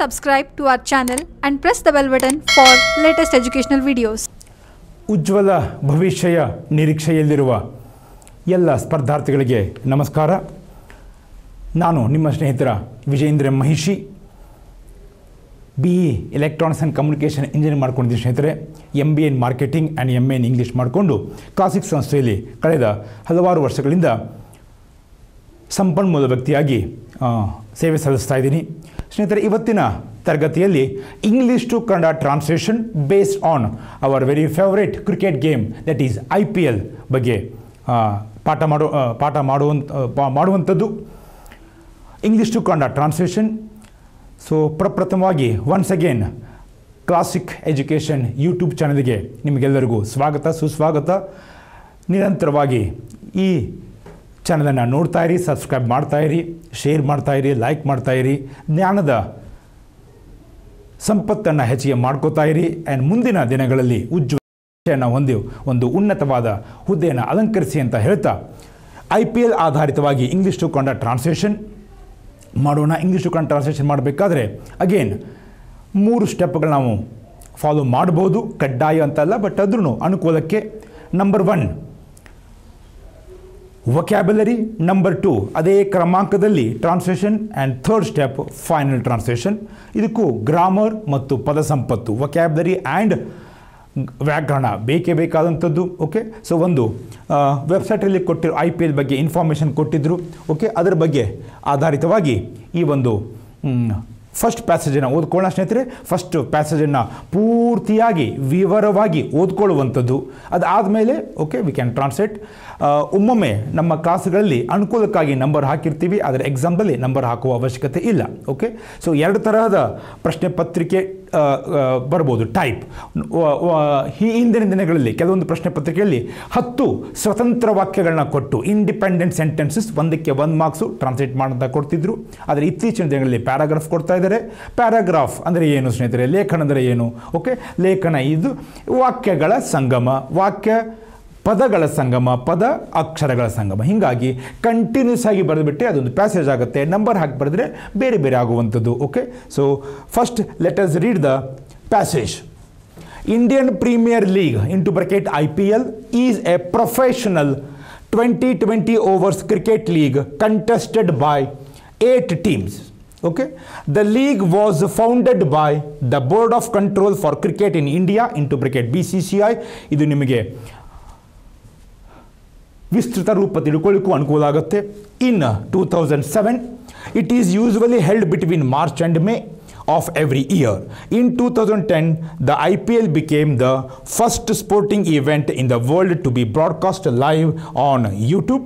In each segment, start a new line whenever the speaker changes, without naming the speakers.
subscribe to our channel and press the bell button for latest educational videos.
ಉಜ್ವಲ ಭವಿಷ್ಯ ನಿರೀಕ್ಷೆಯಲ್ಲಿರುವ ಎಲ್ಲ ಸ್ಪರ್ಧಾರ್ಥಿಗಳಿಗೆ ನಮಸ್ಕಾರ ನಾನು ನಿಮ್ಮ ಸ್ನೇಹಿತರ Vijayendra Mahishi B E electronics and communication engineer ಮಾಡ್ಕೊಂಡಿದ್ದೀನಿ ಸ್ನೇಹಿತರೆ M B N marketing and M A in English ಮಾಡಿಕೊಂಡು Classic ಸಂಸ್ಥೆಯಲ್ಲಿ ಕಳೆದ ಹಲವಾರು ವರ್ಷಗಳಿಂದ ಸಂಪನ್ಮೂಲ ವ್ಯಕ್ತಿಯಾಗಿ ಆ, ಸೇವೆ ಸಲ್ಲಿಸ್ತಾ ಇದ್ದೀನಿ ಸ್ನೇಹಿತರೆ ಇವತ್ತಿನ ತರಗತಿಯಲ್ಲಿ English to Kannada translation based on our very favourite cricket game that is I P L ಬಗ್ಗೆ ಆ, ಪಾಠ ಮಾಡೋ ಆ, ಪಾಠ ಮಾಡುವಂಥ ಪಾ- ಮಾಡುವಂಥದ್ದು English to Kannada translation so ಪ್ರಪ್ರಥಮವಾಗಿ once again Classic education YouTube ಚಾನಲ್ಗೆ ನಿಮಗೆಲ್ಲರಿಗೂ ಸ್ವಾಗತ ಸುಸ್ವಾಗತ ನಿರಂತರವಾಗಿ ಈ ಚಾನಲನ್ನು ನೋಡ್ತಾ ಇರಿ ಸಬ್ಸ್ಕ್ರೈಬ್ ಮಾಡ್ತಾ ಇರಿ ಶೇರ್ ಮಾಡ್ತಾ ಇರಿ ಲೈಕ್ ಮಾಡ್ತಾ ಇರಿ ಜ್ಞಾನದ ಸಂಪತ್ತನ್ನು ಹೆಚ್ಚಿಗೆ ಮಾಡ್ಕೋತಾ ಇರಿ ಆ್ಯಂಡ್ ಮುಂದಿನ ದಿನಗಳಲ್ಲಿ ಉಜ್ವಲ ಹೊಂದಿ ಒಂದು ಉನ್ನತವಾದ ಹುದ್ದೆಯನ್ನು ಅಲಂಕರಿಸಿ ಅಂತ ಹೇಳ್ತಾ ಐ ಪಿ ಎಲ್ ಆಧಾರಿತವಾಗಿ ಇಂಗ್ಲೀಷ್ ಟು ಕನ್ನಡ ಟ್ರಾನ್ಸ್ಲೇಷನ್ ಮಾಡೋಣ ಇಂಗ್ಲೀಷ್ ಟು ಕನ್ನಡ ಟ್ರಾನ್ಸ್ಲೇಷನ್ ಮಾಡಬೇಕಾದ್ರೆ ಅಗೇನ್ ಮೂರು ಸ್ಟೆಪ್ಗಳು ನಾವು ಫಾಲೋ ಮಾಡ್ಬೋದು ಕಡ್ಡಾಯ ಅಂತಲ್ಲ ಬಟ್ ಅದ್ರೂ ಅನುಕೂಲಕ್ಕೆ number one vocabulary number two ಅದೇ ಕ್ರಮಾಂಕದಲ್ಲಿ translation and third step final translation ಇದಕ್ಕೂ ಗ್ರಾಮರ್ ಮತ್ತು ಪದ ಸಂಪತ್ತು ವೊಕ್ಯಾಬುಲರಿ ಆ್ಯಂಡ್ ವ್ಯಾಕರಣ ಬೇಕೇ ಬೇಕಾದಂಥದ್ದು ಓಕೆ ಸೊ ಒಂದು ವೆಬ್ಸೈಟಲ್ಲಿ ಕೊಟ್ಟಿರೋ ಐ ಪಿ ಎಲ್ ಬಗ್ಗೆ ಇನ್ಫಾರ್ಮೇಷನ್ ಕೊಟ್ಟಿದ್ದರು ಓಕೆ ಅದರ ಬಗ್ಗೆ ಆಧಾರಿತವಾಗಿ ಈ ಒಂದು ಫಸ್ಟ್ ಪ್ಯಾಸೇಜನ್ನು ಓದ್ಕೊಳ್ಳೋಣ ಸ್ನೇಹಿತರೆ ಫಸ್ಟ್ ಪ್ಯಾಸೇಜನ್ನು ಪೂರ್ತಿಯಾಗಿ ವಿವರವಾಗಿ ಓದ್ಕೊಳ್ಳುವಂಥದ್ದು ಅದಾದಮೇಲೆ ಓಕೆ ವಿ ಕ್ಯಾನ್ ಟ್ರಾನ್ಸ್ಲೇಟ್ ಒಮ್ಮೊಮ್ಮೆ ನಮ್ಮ ಕ್ಲಾಸ್ಗಳಲ್ಲಿ ಅನುಕೂಲಕ್ಕಾಗಿ ನಂಬರ್ ಹಾಕಿರ್ತೀವಿ ಆದರೆ ಎಕ್ಸಾಮ್ದಲ್ಲಿ ನಂಬರ್ ಹಾಕುವ ಅವಶ್ಯಕತೆ ಇಲ್ಲ ಓಕೆ ಸೊ ಎರಡು ತರಹದ ಪ್ರಶ್ನೆ ಪತ್ರಿಕೆ ಆ, ಆ, ಬರ್ಬೋದು ಟೈಪ್ ಈ ಹಿಂದಿನ ದಿನಗಳಲ್ಲಿ ಕೆಲವೊಂದು ಪ್ರಶ್ನೆ ಪತ್ರಿಕೆಯಲ್ಲಿ ಹತ್ತು ಸ್ವತಂತ್ರ ವಾಕ್ಯಗಳನ್ನ ಕೊಟ್ಟು ಇಂಡಿಪೆಂಡೆಂಟ್ ಸೆಂಟೆನ್ಸಸ್ ಒಂದಕ್ಕೆ ಒಂದು ಮಾರ್ಕ್ಸು ಟ್ರಾನ್ಸ್ಲೇಟ್ ಮಾಡೋಂತ ಕೊಡ್ತಿದ್ರು ಆದರೆ ಇತ್ತೀಚಿನ ದಿನಗಳಲ್ಲಿ ಪ್ಯಾರಾಗ್ರಾಫ್ ಕೊಡ್ತಾ ಇದ್ದಾರೆ ಪ್ಯಾರಾಗ್ರಾಫ್ ಅಂದರೆ ಏನು ಸ್ನೇಹಿತರೆ ಲೇಖನ ಅಂದರೆ ಏನು ಓಕೆ ಲೇಖನ ಇದು ವಾಕ್ಯಗಳ ಸಂಗಮ ವಾಕ್ಯ ಪದಗಳ ಸಂಗಮ ಪದ ಅಕ್ಷರಗಳ ಸಂಗಮ ಹೀಗಾಗಿ ಕಂಟಿನ್ಯೂಸ್ ಆಗಿ ಬರೆದುಬಿಟ್ಟೆ ಅದೊಂದು ಪ್ಯಾಸೇಜ್ ಆಗುತ್ತೆ ನಂಬರ್ ಹಾಕಿ ಬರೆದ್ರೆ ಬೇರೆ ಬೇರೆ ಆಗುವಂಥದ್ದು okay so first letters read the passage Indian Premier League in to bracket I P L is a professional twenty twenty overs cricket league contested by eight teams okay the league was founded by the board of control for cricket in india into bracket bcci ಇದು ನಿಮಗೆ ವಿಸ್ತೃತ ರೂಪ ತಿಳ್ಕೊಳ್ಳಿಕ್ಕೂ ಅನುಕೂಲ ಆಗುತ್ತೆ in two thousand seven it is usually held between March and May of every year in two thousand ten the I P L became the first sporting event in the world to be broadcast live on YouTube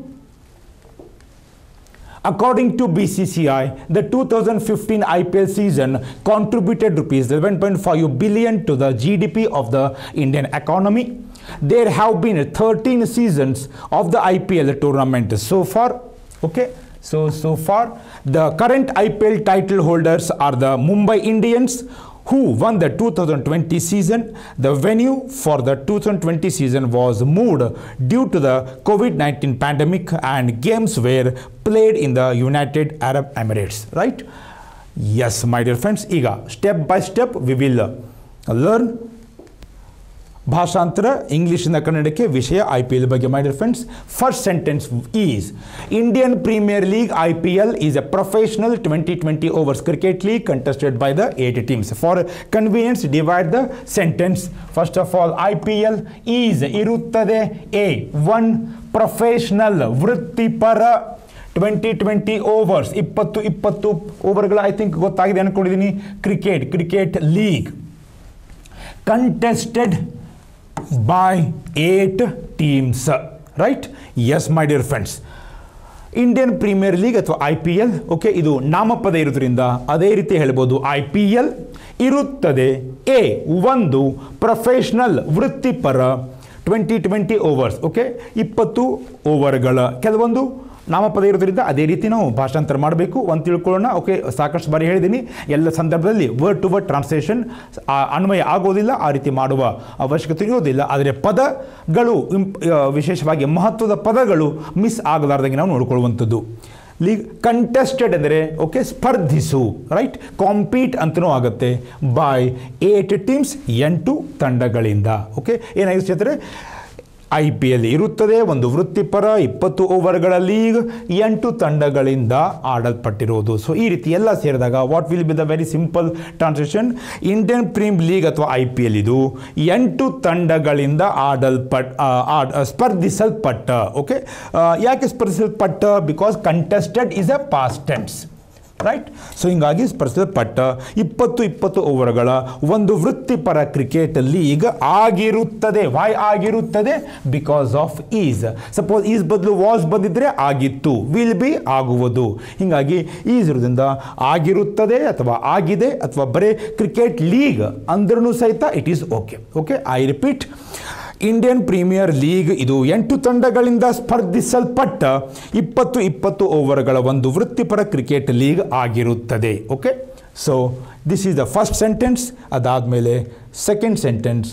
According to BCCI, the 2015 IPL season contributed rupees 11.5 billion to the GDP of the Indian economy. There have been 13 seasons of the IPL tournament so far. Okay. So, so far, the current IPL title holders are the Mumbai Indians, who won the 2020 season. The venue for the 2020 season was moved due to the COVID 19 pandemic, and games were played in the United Arab Emirates. Right? Yes, my dear friends. ಈಗ step by step we will uh, learn ಭಾಷಾಂತರ ಇಂಗ್ಲೀಷಿಂದ ಕನ್ನಡಕ್ಕೆ ವಿಷಯ I P L ಬಗ್ಗೆ ಮಾಡಿರ್ friends first sentence is Indian Premier League I P L is a professional twenty twenty overs cricket league contested by the eight teams for convenience divide the sentence first of all I P L is ಇರುತ್ತದೆ a one professional ವೃತ್ತಿಪರ twenty twenty overs ಇಪ್ಪತ್ತು ಇಪ್ಪತ್ತು ಓವರ್ಗಳು I think ಗೊತ್ತಾಗಿದೆ ಅಂದ್ಕೊಂಡಿದ್ದೀನಿ cricket cricket league contested by eight teams right yes my dear friends Indian Premier League ಅಥವಾ I P L okay ಇದು ನಾಮಪದ ಇರೋದ್ರಿಂದ ಅದೇ ರೀತಿ ಹೇಳ್ಬೋದು ಐ ಪಿ ಎಲ್ ಇರುತ್ತದೆ ಎ ಒಂದು ಪ್ರೊಫೆಷನಲ್ ವೃತ್ತಿಪರ ಟ್ವೆಂಟಿ ಟ್ವೆಂಟಿ ಓವರ್ಸ್ ಓಕೆ ಇಪ್ಪತ್ತು ಓವರ್ಗಳ ಕೆಲವೊಂದು ನಾಮಪದ ಇರೋದ್ರಿಂದ ಅದೇ ರೀತಿ ನಾವು ಭಾಷಾಂತರ ಮಾಡಬೇಕು ಒಂದು ತಿಳ್ಕೊಳ್ಳೋಣ ಓಕೆ ಸಾಕಷ್ಟು ಬಾರಿ ಹೇಳಿದ್ದೀನಿ ಎಲ್ಲ ಸಂದರ್ಭದಲ್ಲಿ ವರ್ಡ್ ಟು ವರ್ಡ್ ಟ್ರಾನ್ಸ್ಲೇಷನ್ ಅನ್ವಯ ಆಗೋದಿಲ್ಲ ಆ ರೀತಿ ಮಾಡುವ ಅವಶ್ಯಕತೆ ಇರೋದಿಲ್ಲ ಆದರೆ ಪದಗಳು ಇಂಪ್- ಆ, ವಿಶೇಷವಾಗಿ ಮಹತ್ವದ ಪದಗಳು ಮಿಸ್ ಆಗಲಾರ್ದಂಗೆ ನಾವು ನೋಡ್ಕೊಳ್ಳುವಂಥದ್ದು ಲೀಗ್ ಕಂಟೆಸ್ಟೆಡ್ ಅಂದರೆ ಓಕೆ ಸ್ಪರ್ಧಿಸು ರೈಟ್ ಕಾಂಪೀಟ್ ಅಂತಲೂ ಆಗುತ್ತೆ ಬೈ ಏಟ್ ಟೀಮ್ಸ್ ಎಂಟು ತಂಡಗಳಿಂದ ಓಕೆ ಏನಾಗಿದೆ ಸ್ನೇಹಿತರೆ ಐ ಪಿ ಎಲ್ ಇರುತ್ತದೆ ಒಂದು ವೃತ್ತಿಪರ ಇಪ್ಪತ್ತು ಓವರ್ಗಳ ಲೀಗ್ ಎಂಟು ತಂಡಗಳಿಂದ ಆಡಲ್ಪಟ್ಟಿರುವುದು ಸೊ ಈ ರೀತಿ ಎಲ್ಲ ಸೇರಿದಾಗ what will be the very simple translation Indian Premier League ಅಥವಾ ಐ ಪಿ ಎಲ್ ಇದು ಎಂಟು ತಂಡಗಳಿಂದ ಆಡಲ್ಪಟ್ ಆ, ಆಡ್ ಸ್ಪರ್ಧಿಸಲ್ಪಟ್ಟ ಓಕೆ ಯಾಕೆ ಸ್ಪರ್ಧಿಸಲ್ಪಟ್ಟ because contested is a past tense right so ಹಿಂಗಾಗಿ ಸ್ಪರ್ಧಿಸಲ್ಪಟ್ಟ ಇಪ್ಪತ್ತು ಇಪ್ಪತ್ತು ಓವರ್ಗಳ ಒಂದು ವೃತ್ತಿಪರ ಕ್ರಿಕೆಟ್ ಲೀಗ್ ಆಗಿರುತ್ತದೆ ವೈ ಆಗಿರುತ್ತದೆ because of is suppose is ಬದಲು ವಾಸ್ ಬಂದಿದ್ರೆ ಆಗಿತ್ತು ವಿಲ್ ಬಿ ಆಗುವುದು ಹಿಂಗಾಗಿ ಈಸ್ ಇರೋದ್ರಿಂದ ಆಗಿರುತ್ತದೆ ಅಥವಾ ಆಗಿದೆ ಅಥವಾ ಬರೀ ಕ್ರಿಕೆಟ್ ಲೀಗ್ ಅಂದ್ರೂ ಸಹಿತ it is okay okay I repeat Indian Premier League ಇದು ಎಂಟು ತಂಡಗಳಿಂದ ಸ್ಪರ್ಧಿಸಲ್ಪಟ್ಟ ಇಪ್ಪತ್ತು ಇಪ್ಪತ್ತು ಓವರ್ಗಳ ಒಂದು ವೃತ್ತಿಪರ ಕ್ರಿಕೆಟ್ ಲೀಗ್ ಆಗಿರುತ್ತದೆ okay so this is the first sentence ಅದಾದಮೇಲೆ second sentence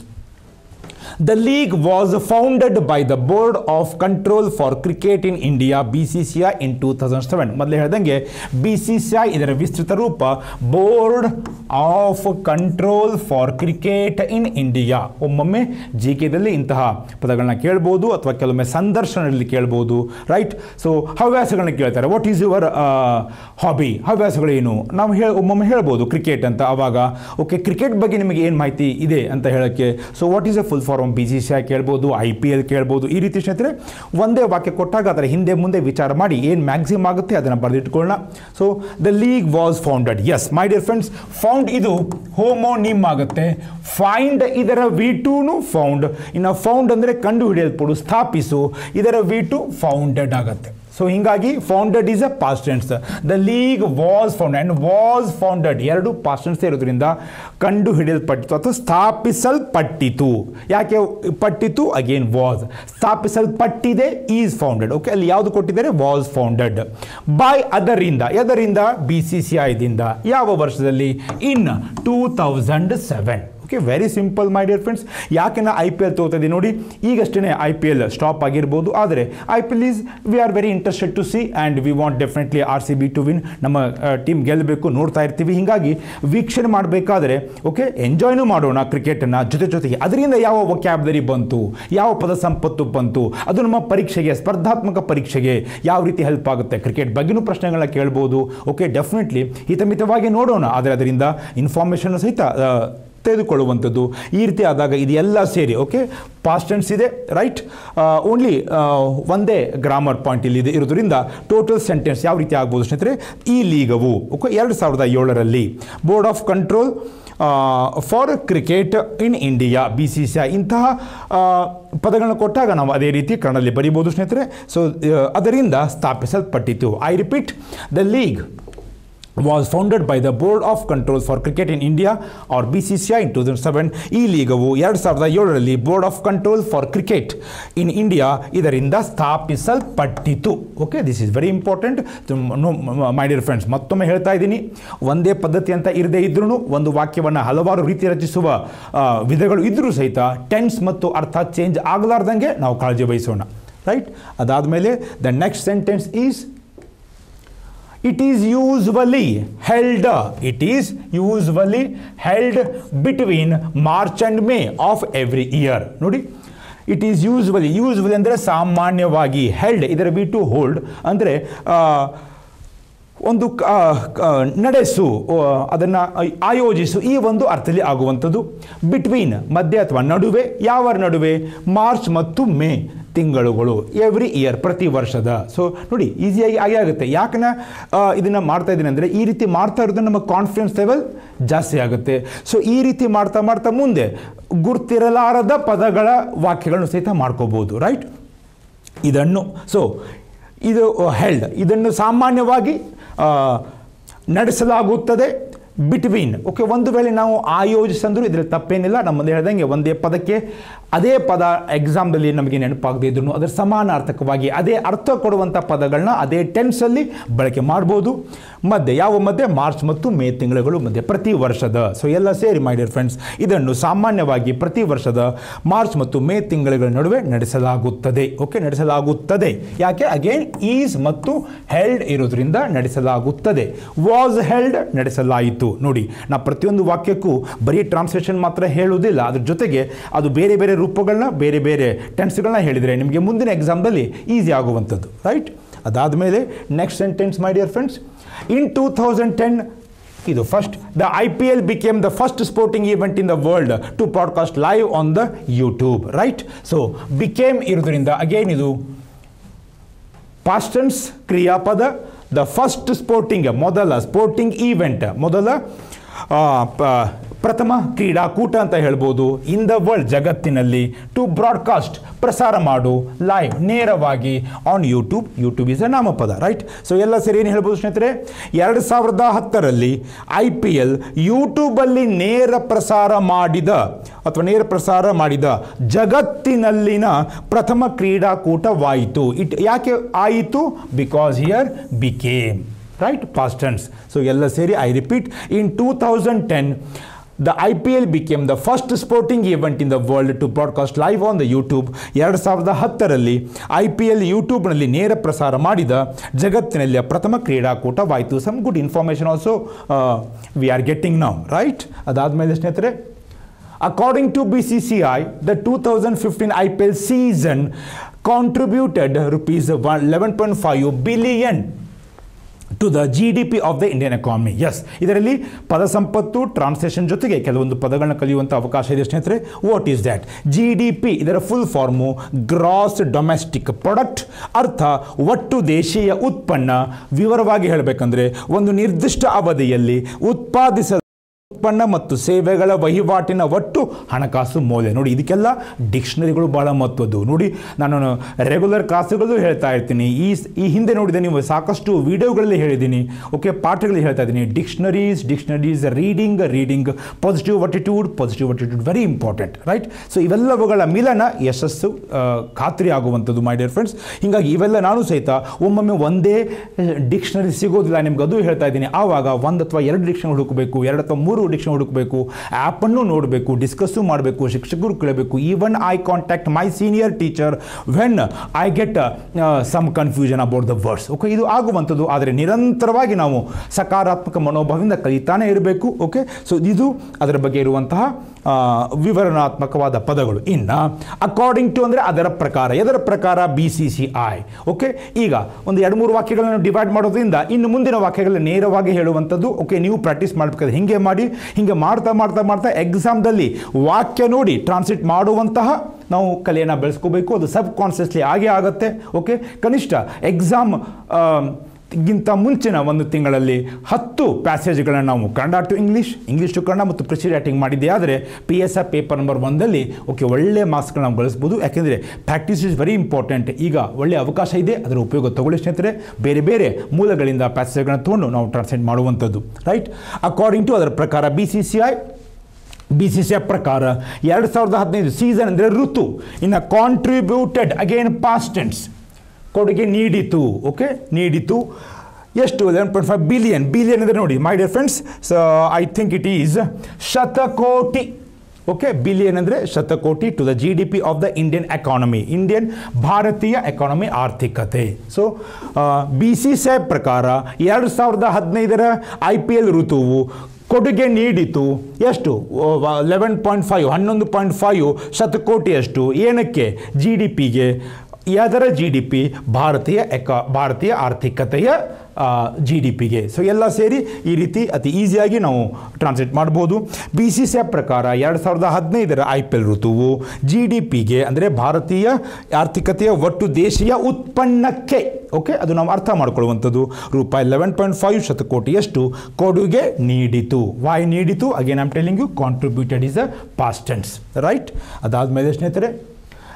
The league was founded by the Board of Control for Cricket in India, BCCI, in 2007. ಮೊದಲೇ ಹೇಳ್ದಂಗೆ ಬಿ ಸಿ ಸಿ ಐ ಇದರ ವಿಸ್ತೃತ ರೂಪ board of control for cricket in India ಒಮ್ಮೊಮ್ಮೆ G ಕೆದಲ್ಲಿ ಇಂತಹ ಪದಗಳನ್ನ ಕೇಳ್ಬೋದು ಅಥವಾ ಕೆಲವೊಮ್ಮೆ ಸಂದರ್ಶನದಲ್ಲಿ ಕೇಳ್ಬೋದು ರೈಟ್ ಸೊ ಹವ್ಯಾಸಗಳನ್ನ ಕೇಳ್ತಾರೆ ವಾಟ್ ಈಸ್ ಯುವರ್ ಹಾಬಿ ಹವ್ಯಾಸಗಳೇನು ನಾವು ಹೇಳ ಒಮ್ಮೊಮ್ಮೆ ಹೇಳ್ಬೋದು ಕ್ರಿಕೆಟ್ ಅಂತ ಆವಾಗ ಓಕೆ ಕ್ರಿಕೆಟ್ ಬಗ್ಗೆ ನಿಮಗೆ ಏನು ಮಾಹಿತಿ ಇದೆ ಅಂತ ಹೇಳೋಕ್ಕೆ so what is a full form B C C I ಕೇಳ್ಬೋದು ಐ ಪಿ ಎಲ್ ಕೇಳ್ಬೋದು ಈ ರೀತಿ ಸ್ನೇಹಿತರೆ ಒಂದೇ ವಾಕ್ಯ ಕೊಟ್ಟಾಗ ಅದರ ಹಿಂದೆ ಮುಂದೆ ವಿಚಾರ ಮಾಡಿ ಏನು ಮ್ಯಾಕ್ಸಿಮಮ್ ಆಗುತ್ತೆ ಅದನ್ನು ಬರೆದಿಟ್ಕೊಳ್ಳೋಣ so the league was founded yes my dear friends found ಇದು ಹೋಮೋ ನಿಮ್ ಆಗುತ್ತೆ ಫೈಂಡ್ ಇದರ ವಿ ಟೂನು ಫೌಂಡ್ ಇನ್ನು ಫೌಂಡ್ ಅಂದರೆ ಕಂಡು ಹಿಡಿಯಲ್ಪಡು ಸ್ಥಾಪಿಸು ಇದರ ವಿ ಟು ಫೌಂಡೆಡ್ ಆಗುತ್ತೆ ಸೊ ಹಿಂಗಾಗಿ founded is a past tense the league was found and was founded ಎರಡು ಪಾಸ್ಟ್ ಟೆನ್ಸ್ ಇರೋದ್ರಿಂದ ಕಂಡು ಹಿಡಿಯಲ್ಪಟ್ಟಿತು ಅಥವಾ ಸ್ಥಾಪಿಸಲ್ಪಟ್ಟಿತು ಯಾಕೆ ಪಟ್ಟಿತು ಅಗೇನ್ ವಾಸ್ ಸ್ಥಾಪಿಸಲ್ಪಟ್ಟಿದೆ ಈಸ್ ಫೌಂಡೆಡ್ ಓಕೆ ಅಲ್ಲಿ ಯಾವುದು ಕೊಟ್ಟಿದ್ದಾರೆ ವಾಸ್ ಫೌಂಡೆಡ್ ಬೈ ಅದರಿಂದ ಎದರಿಂದ ಬಿ ಸಿ ಸಿ ಐದಿಂದ ಯಾವ ವರ್ಷದಲ್ಲಿ in two thousand seven okay very simple my dear friends ಯಾಕೆ ನಾ ಐ ಪಿ ಎಲ್ ತಗೋತಾ ಇದ್ದೀನಿ ನೋಡಿ ಈಗಷ್ಟೇ ಐ ಪಿ ಎಲ್ ಸ್ಟಾಪ್ ಆಗಿರ್ಬೋದು ಆದರೆ I P L is we are very interested to see and we want definitely R C B to win ನಮ್ಮ team ಗೆಲ್ಲಬೇಕು ನೋಡ್ತಾ ಇರ್ತೀವಿ ಹೀಗಾಗಿ ವೀಕ್ಷಣೆ ಮಾಡಬೇಕಾದ್ರೆ ಓಕೆ ಎಂಜಾಯ್ನೂ ಮಾಡೋಣ ಕ್ರಿಕೆಟನ್ನು ಜೊತೆ ಜೊತೆಗೆ ಅದರಿಂದ ಯಾವ ವೊಕ್ಯಾಬ್ಲರಿ ಬಂತು ಯಾವ ಪದ ಸಂಪತ್ತು ಬಂತು ಅದು ನಮ್ಮ ಪರೀಕ್ಷೆಗೆ ಸ್ಪರ್ಧಾತ್ಮಕ ಪರೀಕ್ಷೆಗೆ ಯಾವ ರೀತಿ ಹೆಲ್ಪ್ ಆಗುತ್ತೆ ಕ್ರಿಕೆಟ್ ಬಗ್ಗೆನೂ ಪ್ರಶ್ನೆಗಳನ್ನ ಕೇಳ್ಬೋದು ಓಕೆ ಡೆಫಿನೆಟ್ಲಿ ಹಿತಮಿತವಾಗಿ ನೋಡೋಣ ಆದರೆ ಅದರಿಂದ ಇನ್ಫಾರ್ಮೇಷನ್ ಸಹಿತ ಆ, ತೆಗೆದುಕೊಳ್ಳುವಂಥದ್ದು ಈ ರೀತಿ ಆದಾಗ ಇದೆಲ್ಲ ಸೇರಿ ಓಕೆ ಪಾಸ್ಟ್ ಟೆನ್ಸ್ ಇದೆ ರೈಟ್ ಓನ್ಲಿ ಒಂದೇ ಗ್ರಾಮರ್ ಪಾಯಿಂಟ್ ಇಲ್ಲಿ ಇದೆ ಇರೋದ್ರಿಂದ ಟೋಟಲ್ ಸೆಂಟೆನ್ಸ್ ಯಾವ ರೀತಿ ಆಗ್ಬೋದು ಸ್ನೇಹಿತರೆ ಈ ಲೀಗವು ಓಕೆ ಎರಡು ಸಾವಿರದ ಏಳರಲ್ಲಿ board of control for cricket in India B C C I ಇಂತಹ ಆ, ಪದಗಳನ್ನ ಕೊಟ್ಟಾಗ ನಾವು ಅದೇ ರೀತಿ ಕನ್ನಡದಲ್ಲಿ ಬರಿಬೋದು ಸ್ನೇಹಿತರೆ ಸೊ ಅದರಿಂದ ಸ್ಥಾಪಿಸಲ್ಪಟ್ಟಿತು I repeat the league was founded by the Board of Control for Cricket in India or BCCI in 2007 ಈ ಲೀಗವು ಎರಡು ಸಾವಿರದ ಏಳರಲ್ಲಿ board of control for cricket in India ಇದರಿಂದ ಸ್ಥಾಪಿಸಲ್ಪಟ್ಟಿತು okay this is very important my dear friends ಮತ್ತೊಮ್ಮೆ ಹೇಳ್ತಾ ಇದ್ದೀನಿ ಒಂದೇ ಪದ್ಧತಿ ಅಂತ ಇರದೇ ಇದ್ರೂ ಒಂದು ವಾಕ್ಯವನ್ನು ಹಲವಾರು ರೀತಿ ರಚಿಸುವ ಆ, ವಿಧಗಳು ಇದ್ದರೂ ಸಹಿತ ಟೆನ್ಸ್ ಮತ್ತು ಅರ್ಥ ಚೇಂಜ್ ಆಗಲಾರ್ದಂಗೆ ನಾವು ಕಾಳಜಿ ವಹಿಸೋಣ ರೈಟ್ ಅದಾದಮೇಲೆ the next sentence is it is usually held it is usually held between march and may of every year ನೋಡಿ ಇಟ್ ಈಸ್ ಯೂಸ್ವಲಿ ಯೂಸ್ವಲಿ ಅಂದರೆ ಸಾಮಾನ್ಯವಾಗಿ ಹೆಲ್ಡ್ ಇದರ ಬಿ ಟು ಹೋಲ್ಡ್ ಅಂದರೆ ಒಂದು ಕ- ಕ- ನಡೆಸು ಅದನ್ನು ಆಯೋಜಿಸು ಈ ಒಂದು ಅರ್ಥದಲ್ಲಿ ಆಗುವಂಥದ್ದು ಬಿಟ್ವೀನ್ ಮಧ್ಯೆ ಅಥವಾ ನಡುವೆ ಯಾವ ನಡುವೆ ಮಾರ್ಚ್ ಮತ್ತು ಮೇ ತಿಂಗಳುಗಳು ಎವ್ರಿ ಇಯರ್ ಪ್ರತಿ ವರ್ಷದ ಸೊ ನೋಡಿ ಈಸಿಯಾಗಿ ಆಗಿ ಆಗುತ್ತೆ ಯಾಕೆ ನಾ ಇದನ್ನು ಮಾಡ್ತಾ ಇದ್ದೀನಿ ಅಂದರೆ ಈ ರೀತಿ ಮಾಡ್ತಾ ಇರೋದು ನಮ್ಮ ಕಾನ್ಫಿಡೆನ್ಸ್ ಲೆವೆಲ್ ಜಾಸ್ತಿ ಆಗುತ್ತೆ ಸೊ ಈ ರೀತಿ ಮಾಡ್ತಾ ಮಾಡ್ತಾ ಮುಂದೆ ಗುರ್ತಿರಲಾರದ ಪದಗಳ ವಾಕ್ಯಗಳನ್ನು ಸಹಿತ ಮಾಡ್ಕೋಬೋದು ರೈಟ್ ಇದನ್ನು ಸೊ ಇದು ಹೆಲ್ಡ್ ಇದನ್ನು ಸಾಮಾನ್ಯವಾಗಿ ಆ, ನಡೆಸಲಾಗುತ್ತದೆ ಬಿಟ್ವೀನ್ ಓಕೆ ಒಂದು ವೇಳೆ ನಾವು ಆಯೋಜಿಸಂದ್ರು ಇದ್ರಲ್ಲಿ ತಪ್ಪೇನಿಲ್ಲ ನಮ್ಮ ಮುಂದೆ ಹೇಳ್ದಂಗೆ ಒಂದೇ ಪದಕ್ಕೆ ಅದೇ ಪದ ಎಕ್ಸಾಮ್ದಲ್ಲಿ ನಮಗೆ ನೆನಪಾಗದೇ ಇದ್ರು ಅದರ ಸಮಾನಾರ್ಥಕವಾಗಿ ಅದೇ ಅರ್ಥ ಕೊಡುವಂಥ ಪದಗಳನ್ನ ಅದೇ ಟೆನ್ಸಲ್ಲಿ ಬಳಕೆ ಮಾಡ್ಬೋದು ಮಧ್ಯೆ ಯಾವ ಮಧ್ಯೆ ಮಾರ್ಚ್ ಮತ್ತು ಮೇ ತಿಂಗಳುಗಳು ಮಧ್ಯೆ ಪ್ರತಿ ವರ್ಷದ ಸೊ ಎಲ್ಲ ಸೇರಿ ಮೈ ಡಿಯರ್ ಫ್ರೆಂಡ್ಸ್ ಇದನ್ನು ಸಾಮಾನ್ಯವಾಗಿ ಪ್ರತಿ ವರ್ಷದ ಮಾರ್ಚ್ ಮತ್ತು ಮೇ ತಿಂಗಳುಗಳ ನಡುವೆ ನಡೆಸಲಾಗುತ್ತದೆ ಓಕೆ ನಡೆಸಲಾಗುತ್ತದೆ ಯಾಕೆ ಅಗೇನ್ ಈಸ್ ಮತ್ತು ಹೆಲ್ಡ್ ಇರೋದ್ರಿಂದ ನಡೆಸಲಾಗುತ್ತದೆ ವಾಸ್ ಹೆಲ್ಡ್ ನಡೆಸಲಾಯಿತು ನೋಡಿ ನಾ ಪ್ರತಿಯೊಂದು ವಾಕ್ಯಕ್ಕೂ ಬರೀ ಟ್ರಾನ್ಸ್ಲೇಷನ್ ಮಾತ್ರ ಹೇಳುವುದಿಲ್ಲ ಅದ್ರ ಜೊತೆಗೆ ಅದು ಬೇರೆ ಬೇರೆ ರೂಪಗಳನ್ನ ಬೇರೆ ಬೇರೆ ಟೆನ್ಸ್ಗಳನ್ನ ಹೇಳಿದರೆ ನಿಮಗೆ ಮುಂದಿನ ಎಕ್ಸಾಮ್ದಲ್ಲಿ ಈಸಿ ಆಗುವಂಥದ್ದು ರೈಟ್ ಅದಾದಮೇಲೆ next sentence my dear friends in two thousand ten ಇದು first the I P L became the first sporting event in the world to podcast live on the YouTube right so became ಇರೋದ್ರಿಂದ again ಇದು past tense ಕ್ರಿಯಾಪದ the first sporting ಮೊದಲ sporting event ಮೊದಲ ಆ, ಪ- ಪ್ರಥಮ ಕ್ರೀಡಾಕೂಟ ಅಂತ ಹೇಳ್ಬೋದು ಇನ್ ದ ವರ್ಲ್ಡ್ ಜಗತ್ತಿನಲ್ಲಿ ಟು ಬ್ರಾಡ್ಕಾಸ್ಟ್ ಪ್ರಸಾರ ಮಾಡು ಲೈವ್ ನೇರವಾಗಿ on YouTube YouTube is a ನಾಮಪದ ರೈಟ್ ಸೊ ಎಲ್ಲ ಸೇರಿ ಏನು ಹೇಳ್ಬೋದು ಸ್ನೇಹಿತರೆ ಎರಡು ಸಾವಿರದ ಹತ್ತರಲ್ಲಿ ಐ ಪಿ ಎಲ್ ಯೂಟ್ಯೂಬಲ್ಲಿ ನೇರ ಪ್ರಸಾರ ಮಾಡಿದ ಅಥವಾ ನೇರ ಪ್ರಸಾರ ಮಾಡಿದ ಜಗತ್ತಿನಲ್ಲಿನ ಪ್ರಥಮ ಕ್ರೀಡಾಕೂಟವಾಯಿತು ಇಟ್ ಯಾಕೆ ಆಯಿತು because here became right past tense so ಎಲ್ಲ ಸೇರಿ I repeat in two thousand ten the I P L became the first sporting event in the world to broadcast live on the YouTube ಎರಡು ಸಾವಿರದ ಹತ್ತರಲ್ಲಿ I P L ಯೂಟ್ಯೂಬ್ನಲ್ಲಿ ನೇರ ಪ್ರಸಾರ ಮಾಡಿದ ಜಗತ್ತಿನಲ್ಲಿ ಪ್ರಥಮ ಕ್ರೀಡಾಕೂಟವಾಯಿತು some good information also we are getting now right ಅದಾದಮೇಲೆ ಸ್ನೇಹಿತರೆ According to BCCI, the 2015 IPL season contributed rupees 11.5 billion to the G D P of the Indian economy ಎಸ್ ಇದರಲ್ಲಿ ಪದ ಸಂಪತ್ತು ಟ್ರಾನ್ಸ್ಲೇಷನ್ ಜೊತೆಗೆ ಕೆಲವೊಂದು ಪದಗಳನ್ನ ಕಲಿಯುವಂಥ ಅವಕಾಶ ಇದೆ ಸ್ನೇಹಿತರೆ what is that G D P ಇದರ full form gross domestic product ಅರ್ಥ ಒಟ್ಟು ದೇಶೀಯ ಉತ್ಪನ್ನ ವಿವರವಾಗಿ ಹೇಳಬೇಕಂದ್ರೆ ಒಂದು ನಿರ್ದಿಷ್ಟ ಅವಧಿಯಲ್ಲಿ ಉತ್ಪಾದಿಸ ಉತ್ಪನ್ನ ಮತ್ತು ಸೇವೆಗಳ ವಹಿವಾಟಿನ ಒಟ್ಟು ಹಣಕಾಸು ಮೌಲ್ಯ ನೋಡಿ ಇದಕ್ಕೆಲ್ಲ ಡಿಕ್ಷನರಿಗಳು ಭಾಳ ಮಹತ್ವದ್ದು ನೋಡಿ ನಾನು ರೆಗ್ಯುಲರ್ ಕ್ಲಾಸುಗಳು ಹೇಳ್ತಾ ಇರ್ತೀನಿ ಈ ಈ ಹಿಂದೆ ನೋಡಿದ ನೀವು ಸಾಕಷ್ಟು ವಿಡಿಯೋಗಳಲ್ಲಿ ಹೇಳಿದ್ದೀನಿ ಓಕೆ ಪಾಠಗಳಲ್ಲಿ ಹೇಳ್ತಾ ಇದ್ದೀನಿ dictionaries dictionaries reading reading positive attitude positive attitude very important right so ಇವೆಲ್ಲವುಗಳ ಮಿಲನ ಯಶಸ್ಸು ಆ, ಖಾತ್ರಿ ಆಗುವಂಥದ್ದು ಮೈ ಡಿಯರ್ ಫ್ರೆಂಡ್ಸ್ ಹೀಗಾಗಿ ಇವೆಲ್ಲ ನಾನು ಸಹಿತ ಒಮ್ಮೊಮ್ಮೆ ಒಂದೇ ಡಿಕ್ಷನರಿ ಸಿಗೋದಿಲ್ಲ ನಿಮ್ಗೆ ಅದು ಹೇಳ್ತಾ ಇದ್ದೀನಿ ಆವಾಗ ಒಂದು ಅಥವಾ ಎರಡು ಡಿಕ್ಷನರಿ ಹುಡುಕಬೇಕು ಎರಡು ಅಥವಾ ಮೂರು ಡಿಕ್ಷನರಿ ಹುಡುಕಬೇಕು ಆ್ಯಪನ್ನು ನೋಡಬೇಕು ಡಿಸ್ಕಸ್ಸು ಮಾಡಬೇಕು ಶಿಕ್ಷಕರು ಕೇಳಬೇಕು even I contact my senior teacher when I get some confusion about the words okay ಇದು ಆಗುವಂಥದ್ದು ಆದರೆ ನಿರಂತರವಾಗಿ ನಾವು ಸಕಾರಾತ್ಮಕ ಮನೋಭಾವದಿಂದ ಕಲಿತಾನೇ ಇರಬೇಕು ಓಕೆ ಸೊ ಇದು ಅದರ ಬಗ್ಗೆ ಇರುವಂತಹ ಆ, ವಿವರಣಾತ್ಮಕವಾದ ಪದಗಳು ಇನ್ನು ಅಕಾರ್ಡಿಂಗ್ ಟು ಅಂದರೆ ಅದರ ಪ್ರಕಾರ ಎದರ ಪ್ರಕಾರ B C C I okay ಈಗ ಒಂದು ಎರಡು ಮೂರು ವಾಕ್ಯಗಳನ್ನು ಡಿವೈಡ್ ಮಾಡೋದ್ರಿಂದ ಇನ್ನು ಮುಂದಿನ ವಾಕ್ಯಗಳನ್ನ ನೇರವಾಗಿ ಹೇಳುವಂಥದ್ದು ಓಕೆ ನೀವು ಪ್ರಾಕ್ಟೀಸ್ ಮಾಡಬೇಕಾದ್ರೆ ಹಿಂಗೆ ಮಾಡಿ ಹಿಂಗೆ ಮಾಡ್ತಾ ಮಾಡ್ತಾ ಮಾಡ್ತಾ ಎಕ್ಸಾಮ್ದಲ್ಲಿ ವಾಕ್ಯ ನೋಡಿ ಟ್ರಾನ್ಸ್ಲೇಟ್ ಮಾಡುವಂತಹ ನಾವು ಕಲೆಯನ್ನು ಬೆಳೆಸ್ಕೋಬೇಕು ಅದು ಸಬ್ ಕಾನ್ಷಿಯಸ್ಲಿ ಆಗೇ ಆಗುತ್ತೆ ಓಕೆ ಕನಿಷ್ಠ ಎಕ್ಸಾಮ್ ಗಿಂತ ಮುಂಚಿನ ಒಂದು ತಿಂಗಳಲ್ಲಿ ಹತ್ತು ಪ್ಯಾಸೇಜ್ಗಳನ್ನು ನಾವು Kannada to English English to Kannada ಮತ್ತು ಪ್ರಿಸಿ ರೈಟಿಂಗ್ ಮಾಡಿದ್ದೆ ಆದರೆ P S F paper number ಒಂದಲ್ಲಿ ಓಕೆ ಒಳ್ಳೆ ಮಾರ್ಕ್ಸ್ಗಳನ್ನ ನಾವು ಗಳಿಸ್ಬೋದು ಯಾಕೆಂದರೆ ಪ್ರಾಕ್ಟೀಸ್ ಇಸ್ ವೆರಿ ಇಂಪಾರ್ಟೆಂಟ್ ಈಗ ಒಳ್ಳೆಯ ಅವಕಾಶ ಇದೆ ಅದರ ಉಪಯೋಗ ತಗೊಳ್ಳಿ ಸ್ನೇಹಿತರೆ ಬೇರೆ ಬೇರೆ ಮೂಲಗಳಿಂದ ಪ್ಯಾಸೇಜ್ಗಳನ್ನ ತೊಗೊಂಡು ನಾವು ಟ್ರಾನ್ಸ್ಲೇಟ್ ಮಾಡುವಂಥದ್ದು ರೈಟ್ ಅಕಾರ್ಡಿಂಗ್ ಟು ಅದರ ಪ್ರಕಾರ B C C I B C C ಪ್ರಕಾರ ಎರಡು ಸಾವಿರದ ಹದಿನೈದು ಸೀಸನ್ ಅಂದರೆ ಋತು ಇನ್ನು ಕಾಂಟ್ರಿಬ್ಯೂಟೆಡ್ ಅಗೇನ್ ಪಾಸ್ಟೆಂಟ್ಸ್ ಕೊಡುಗೆ ನೀಡಿತು ಓಕೆ ನೀಡಿತು ಎಷ್ಟು eleven point five billion billion ಅಂದರೆ ನೋಡಿ my dear friends so I think it is ಶತಕೋಟಿ ಓಕೆ ಬಿಲಿಯನ್ ಅಂದರೆ ಶತಕೋಟಿ to the G D P of the Indian economy Indian ಭಾರತೀಯ ಎಕಾನಮಿ ಆರ್ಥಿಕತೆ ಸೊ ಬಿ ಸಿ ಸಿ ಪ್ರಕಾರ ಎರಡು ಸಾವಿರದ ಹದಿನೈದರ ಐ ಪಿ ಎಲ್ ಋತುವು ಕೊಡುಗೆ ನೀಡಿತು ಎಷ್ಟು ಲೆವೆನ್ ಪಾಯಿಂಟ್ ಫೈವ್ ಹನ್ನೊಂದು ಪಾಯಿಂಟ್ ಫೈವ್ ಶತಕೋಟಿಯಷ್ಟು ಏನಕ್ಕೆ ಜಿ ಡಿ ಪಿಗೆ ಅದರ ಜಿ ಡಿ ಪಿ ಭಾರತೀಯ ಎಕಾ ಭಾರತೀಯ ಆರ್ಥಿಕತೆಯ ಜಿ ಡಿ ಪಿಗೆ ಸೊ ಎಲ್ಲ ಸೇರಿ ಈ ರೀತಿ ಅತಿ ಈಸಿಯಾಗಿ ನಾವು ಟ್ರಾನ್ಸ್ಲೇಟ್ ಮಾಡ್ಬೋದು ಬಿ ಸಿ ಸಿ ಪ್ರಕಾರ ಎರಡು ಸಾವಿರದ ಹದಿನೈದರ ಐ ಪಿ ಎಲ್ ಋತುವು ಜಿ ಡಿ ಪಿಗೆ ಅಂದರೆ ಭಾರತೀಯ ಆರ್ಥಿಕತೆಯ ಒಟ್ಟು ದೇಶೀಯ ಉತ್ಪನ್ನಕ್ಕೆ ಓಕೆ ಅದು ನಾವು ಅರ್ಥ ಮಾಡ್ಕೊಳ್ಳುವಂಥದ್ದು ರೂಪಾಯಿ ಲೆವೆನ್ ಪಾಯಿಂಟ್ ಫೈವ್ ಶತಕೋಟಿಯಷ್ಟು ಕೊಡುಗೆ ನೀಡಿತು ವಾಯ್ ನೀಡಿತು again am telling you contributed is a past tense right ಅದಾದಮೇಲೆ ಸ್ನೇಹಿತರೆ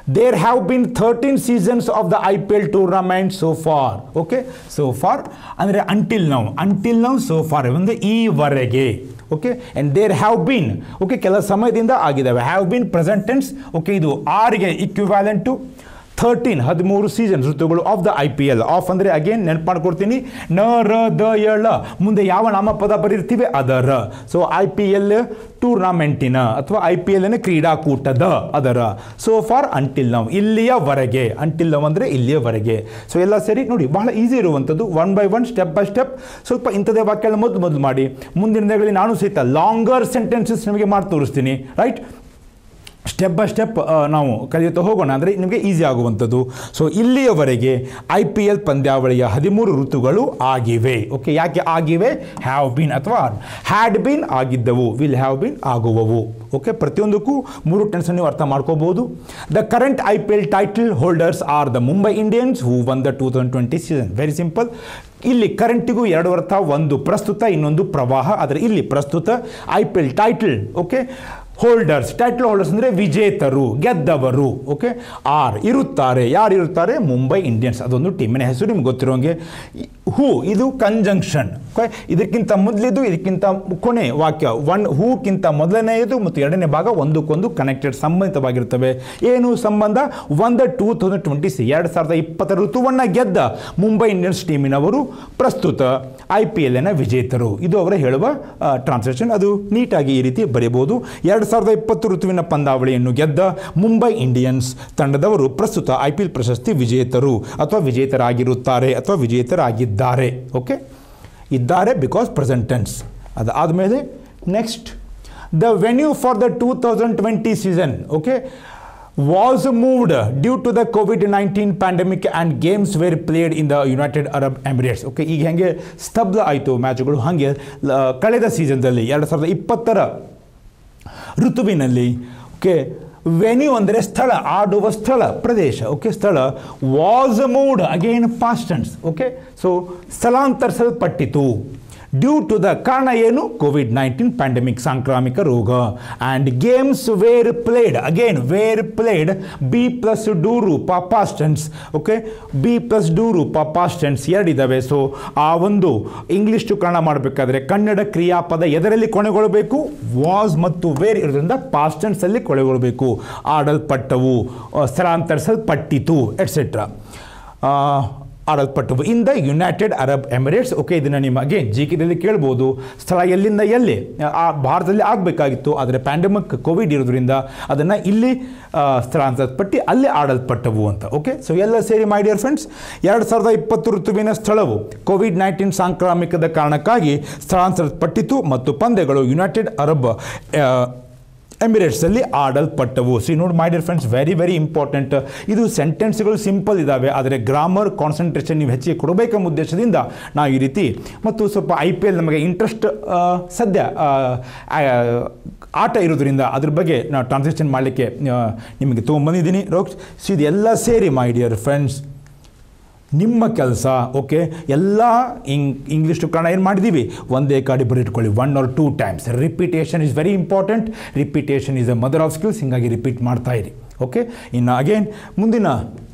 there have been thirteen seasons of the I P L tournament so far okay so far ಅಂದರೆ until now until now so far ಅಂದರೆ ಈವರೆಗೆ okay and there have been okay ಕೆಲ ಸಮಯದಿಂದ ಆಗಿದ್ದಾವೆ have been present tense okay ಇದು ಆರ್ಗೆ equivalent to thirteen ಹದಿಮೂರು season ಋತುಗಳು of the I P L of ಅಂದರೆ ಅಗೇನ್ ನೆನಪು ಮಾಡ್ಕೊಡ್ತೀನಿ ನ ರ ದ ಎಳ ಮುಂದೆ ಯಾವ ನಾಮಪದ ಬರೀರ್ತೀವಿ ಅದರ ಸೊ ಐ ಪಿ ಎಲ್ ಟೂರ್ನಾಮೆಂಟಿನ ಅಥವಾ ಐ ಪಿ ಎಲ್ನ ಕ್ರೀಡಾಕೂಟದ ಅದರ ಸೊ ಫಾರ್ ಅಂಟಿಲ್ ನಾವು ಇಲ್ಲಿಯವರೆಗೆ ಅಂಟಿಲ್ ನಾವು ಅಂದರೆ ಇಲ್ಲಿಯವರೆಗೆ ಸೊ ಎಲ್ಲ ಸರಿ ನೋಡಿ ಬಹಳ ಈಸಿ ಇರುವಂಥದ್ದು one by one step by step ಸ್ವಲ್ಪ ಇಂಥದೇ ವಾಕ್ಯಗಳನ್ನ ಮೊದಲು ಮೊದಲು ಮಾಡಿ ಮುಂದಿನ ದಿನಗಳಲ್ಲಿ ನಾನು ಸಹಿತ ಲಾಂಗರ್ ಸೆಂಟೆನ್ಸಸ್ ನಿಮಗೆ ಮಾಡಿ ತೋರಿಸ್ತೀನಿ ರೈಟ್ ಸ್ಟೆಪ್ ಬೈ ಸ್ಟೆಪ್ ನಾವು ಕಲಿಯುತ್ತಾ ಹೋಗೋಣ ಅಂದರೆ ನಿಮಗೆ ಈಸಿ ಆಗುವಂಥದ್ದು ಸೊ ಇಲ್ಲಿಯವರೆಗೆ ಐ ಪಿ ಎಲ್ ಪಂದ್ಯಾವಳಿಯ ಹದಿಮೂರು ಋತುಗಳು ಆಗಿವೆ ಓಕೆ ಯಾಕೆ ಆಗಿವೆ ಹ್ಯಾವ್ ಬೀನ್ ಅಥವಾ ಹ್ಯಾಡ್ ಬೀನ್ ಆಗಿದ್ದವು ವಿಲ್ ಹ್ಯಾವ್ ಬೀನ್ ಆಗುವವು ಓಕೆ ಪ್ರತಿಯೊಂದಕ್ಕೂ ಮೂರು ಟೆನ್ಸ್ ನೀವು ಅರ್ಥ ಮಾಡ್ಕೋಬಹುದು the current I P L title holders are the Mumbai Indians who won the two thousand twenty season very simple ಇಲ್ಲಿ ಕರೆಂಟಿಗೂ ಎರಡು ಅರ್ಥ ಒಂದು ಪ್ರಸ್ತುತ ಇನ್ನೊಂದು ಪ್ರವಾಹ ಆದರೆ ಇಲ್ಲಿ ಪ್ರಸ್ತುತ I P L title okay holders title holders ಅಂದರೆ ವಿಜೇತರು ಗೆದ್ದವರು ಓಕೆ ಆರ್ ಇರುತ್ತಾರೆ ಯಾರು ಇರುತ್ತಾರೆ ಮುಂಬೈ ಇಂಡಿಯನ್ಸ್ ಅದೊಂದು ಟೀಮಿನ ಹೆಸರು ನಿಮ್ಗೆ ಗೊತ್ತಿರೋಂಗೆ ಹೂ ಇದು ಕಂಜಂಕ್ಷನ್ ಓಕೆ ಇದಕ್ಕಿಂತ ಮೊದಲಿದ್ದು ಇದಕ್ಕಿಂತ ಕೊನೆ ವಾಕ್ಯ ಒನ್ ಹೂಕ್ಕಿಂತ ಮೊದಲನೆಯದು ಮತ್ತು ಎರಡನೇ ಭಾಗ ಒಂದಕ್ಕೊಂದು ಕನೆಕ್ಟೆಡ್ ಸಂಬಂಧಿತವಾಗಿರ್ತವೆ ಏನು ಸಂಬಂಧ ಒಂದು ಟೂ ತೌಸಂಡ್ ಟ್ವೆಂಟಿ ಸಿ ಎರಡು ಸಾವಿರದ ಇಪ್ಪತ್ತರ ಋತುವನ್ನು ಗೆದ್ದ ಮುಂಬೈ ಇಂಡಿಯನ್ಸ್ ಟೀಮಿನವರು ಪ್ರಸ್ತುತ ಐ ಪಿ ಎಲ್ನ ವಿಜೇತರು ಇದು ಅವರ ಹೇಳುವ ಟ್ರಾನ್ಸ್ಲೇಷನ್ ಅದು ನೀಟಾಗಿ ಈ ರೀತಿ ಬರೀಬಹುದು ಎರಡು ಸಾವಿರದ ಇಪ್ಪತ್ತು ಋತುವಿನ ಪಂದ್ಯಾವಳಿಯನ್ನು ಗೆದ್ದ ಮುಂಬೈ ಇಂಡಿಯನ್ಸ್ ತಂಡದವರು ಪ್ರಸ್ತುತ ಐ ಪಿ ಎಲ್ ಪ್ರಶಸ್ತಿ ವಿಜೇತರು ಅಥವಾ ವಿಜೇತರಾಗಿರುತ್ತಾರೆ ಅಥವಾ ವಿಜೇತರಾಗಿದ್ದಾರೆ ಓಕೆ ಇದ್ದಾರೆ ಬಿಕಾಸ್ ಪ್ರೆಸೆಂಟೆನ್ಸ್ ಅದಾದಮೇಲೆ next the venue for the two thousand twenty season okay was moved due to the COVID-19 pandemic and games were played in the United Arab Emirates. Okay ಈಗ ಹೆಂಗೆ ಸ್ತಬ್ಧ ಆಯಿತು ಮ್ಯಾಚ್ಗಳು ಹಾಗೆ ಲ- ಕಳೆದ ಸೀಸನ್ದಲ್ಲಿ ಎರಡು ಸಾವಿರದ ಇಪ್ಪತ್ತರ ಋತುವಿನಲ್ಲಿ ಓಕೆ ವೆನ್ಯೂ ಅಂದರೆ ಸ್ಥಳ ಆಡುವ ಸ್ಥಳ ಪ್ರದೇಶ ಓಕೆ ಸ್ಥಳ was moved again past tense okay so ಸ್ಥಳಾಂತರಿಸಲ್ಪಟ್ಟಿತು ಡ್ಯೂ ಟು ದ ಕಾರಣ ಏನು ಕೋವಿಡ್ ನೈನ್ಟೀನ್ ಪ್ಯಾಂಡಮಿಕ್ ಸಾಂಕ್ರಾಮಿಕ ರೋಗ and games were played again were played B plus do ರೂಪ past tense okay B plus do ರೂಪ ಪಾಸ್ಟೆನ್ಸ್ ಎರಡಿದ್ದಾವೆ ಸೊ ಆ ಒಂದು ಇಂಗ್ಲೀಷ್ ಟು ಕನ್ನಡ ಮಾಡಬೇಕಾದ್ರೆ ಕನ್ನಡ ಕ್ರಿಯಾಪದ ಎದರಲ್ಲಿ ಕೊನೆಗೊಳ್ಳಬೇಕು ವಾಸ್ ಮತ್ತು ವೇರ್ ಇರೋದ್ರಿಂದ ಪಾಸ್ಟೆನ್ಸಲ್ಲಿ ಕೊನೆಗೊಳ್ಳಬೇಕು ಆಡಲ್ಪಟ್ಟವು ಆ, ಸ್ಥಳಾಂತರಿಸಲ್ಪಟ್ಟಿತು ಎಟ್ಸೆಟ್ರಾ ಆಡಲ್ಪಟ್ಟವು in the United Arab Emirates okay ಇದನ್ನು ನಿಮಗೆ ಜಿ ಕೆದಲ್ಲಿ ಕೇಳ್ಬೋದು ಸ್ಥಳ ಎಲ್ಲಿಂದ ಎಲ್ಲಿ ಆ ಭಾರತದಲ್ಲಿ ಆಗಬೇಕಾಗಿತ್ತು ಆದರೆ ಪ್ಯಾಂಡಮಿಕ್ ಕೋವಿಡ್ ಇರೋದ್ರಿಂದ ಅದನ್ನು ಇಲ್ಲಿ ಆ, ಸ್ಥಳಾಂತರಪಟ್ಟು ಅಲ್ಲಿ ಆಡಲ್ಪಟ್ಟವು ಅಂತ ಓಕೆ ಸೊ ಎಲ್ಲ ಸೇರಿ ಮೈ ಡಿಯರ್ ಫ್ರೆಂಡ್ಸ್ ಎರಡು ಸಾವಿರದ ಇಪ್ಪತ್ತು ಋತುವಿನ ಸ್ಥಳವು ಕೋವಿಡ್ ನೈನ್ಟೀನ್ ಸಾಂಕ್ರಾಮಿಕದ ಕಾರಣಕ್ಕಾಗಿ ಸ್ಥಳಾಂತರಪಟ್ಟಿತು ಮತ್ತು ಪಂದ್ಯಗಳು ಯುನೈಟೆಡ್ ಅರಬ್ ಆ, ಎಮಿರೇಟ್ಸಲ್ಲಿ ಆಡಲ್ಪಟ್ಟವು ಸಿ ನೋಡಿ my dear friends very very important ಇದು ಸೆಂಟೆನ್ಸ್ಗಳು ಸಿಂಪಲ್ ಇದ್ದಾವೆ ಆದರೆ ಗ್ರಾಮರ್ ಕಾನ್ಸಂಟ್ರೇಷನ್ ನೀವು ಹೆಚ್ಚಿಗೆ ಕೊಡಬೇಕೆಂಬ ಉದ್ದೇಶದಿಂದ ನಾವು ಈ ರೀತಿ ಮತ್ತು ಸ್ವಲ್ಪ ಐ ಪಿ ಎಲ್ ನಮಗೆ ಇಂಟ್ರೆಸ್ಟ್ ಸದ್ಯ ಆ, ಆ, ಆಟ ಇರೋದ್ರಿಂದ ಅದ್ರ ಬಗ್ಗೆ ನಾವು ಟ್ರಾನ್ಸ್ಲೇಷನ್ ಮಾಡಲಿಕ್ಕೆ ಆ, ನಿಮಗೆ ತೊಗೊಂಬಂದಿದ್ದೀನಿ ರೋಕ್ಸ್ ಸೊ ಇದೆಲ್ಲ ಸೇರಿ ಮೈ ಡಿಯರ್ ಫ್ರೆಂಡ್ಸ್ ನಿಮ್ಮ ಕೆಲಸ ಓಕೆ ಎಲ್ಲ ಇಂಗ್ ಇಂಗ್ಲೀಷ್ ಟು ಕನ್ನಡ ಏನು ಮಾಡಿದ್ದೀವಿ ಒಂದೇ ಕಾಡಿ ಬರೆದಿಟ್ಕೊಳ್ಳಿ one or two times repetition is very important repetition is a mother of skills ಹಿಂಗಾಗಿ ರಿಪೀಟ್ ಮಾಡ್ತಾ ಇರಿ ಓಕೆ ಇನ್ನು ಅಗೇನ್ ಮುಂದಿನ